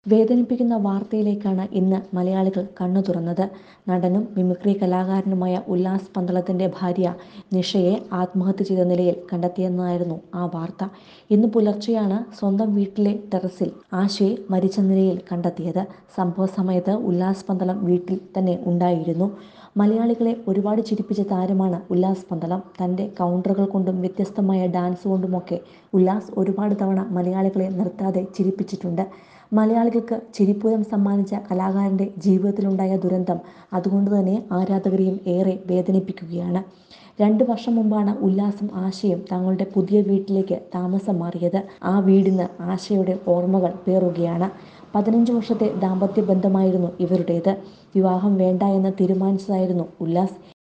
വേദനിപ്പിക്കുന്ന വാർത്തയിലേക്കാണ് ഇന്ന് മലയാളികൾ കണ്ണു തുറന്നത് നടനും മിമിക്രി കലാകാരനുമായ ഉല്ലാസ് പന്തളത്തിന്റെ ഭാര്യ നിഷയെ ആത്മഹത്യ ചെയ്ത നിലയിൽ കണ്ടെത്തിയെന്നായിരുന്നു ആ വാർത്ത ഇന്ന് പുലർച്ചെയാണ് സ്വന്തം വീട്ടിലെ ടെറസിൽ ആശയെ മരിച്ച നിലയിൽ കണ്ടെത്തിയത് സംഭവ സമയത്ത് ഉല്ലാസ് പന്തളം വീട്ടിൽ തന്നെ ഉണ്ടായിരുന്നു മലയാളികളെ ഒരുപാട് ചിരിപ്പിച്ച താരമാണ് ഉല്ലാസ് പന്തളം തന്റെ കൗണ്ടറുകൾ കൊണ്ടും വ്യത്യസ്തമായ ഡാൻസ് കൊണ്ടുമൊക്കെ ഉല്ലാസ് ഒരുപാട് തവണ മലയാളികളെ നിർത്താതെ ചിരിപ്പിച്ചിട്ടുണ്ട് മലയാളികൾക്ക് ചിരിപ്പൂരം സമ്മാനിച്ച കലാകാരന്റെ ജീവിതത്തിലുണ്ടായ ദുരന്തം അതുകൊണ്ട് തന്നെ ആരാധകരെയും ഏറെ വേദനിപ്പിക്കുകയാണ് രണ്ടു വർഷം മുമ്പാണ് ഉല്ലാസും ആശയും തങ്ങളുടെ പുതിയ വീട്ടിലേക്ക് താമസം മാറിയത് ആ വീടിന് ആശയുടെ ഓർമ്മകൾ പേറുകയാണ് പതിനഞ്ച് വർഷത്തെ ദാമ്പത്യ ബന്ധമായിരുന്നു ഇവരുടേത് വിവാഹം വേണ്ട എന്ന് തീരുമാനിച്ചതായിരുന്നു ഉല്ലാസ്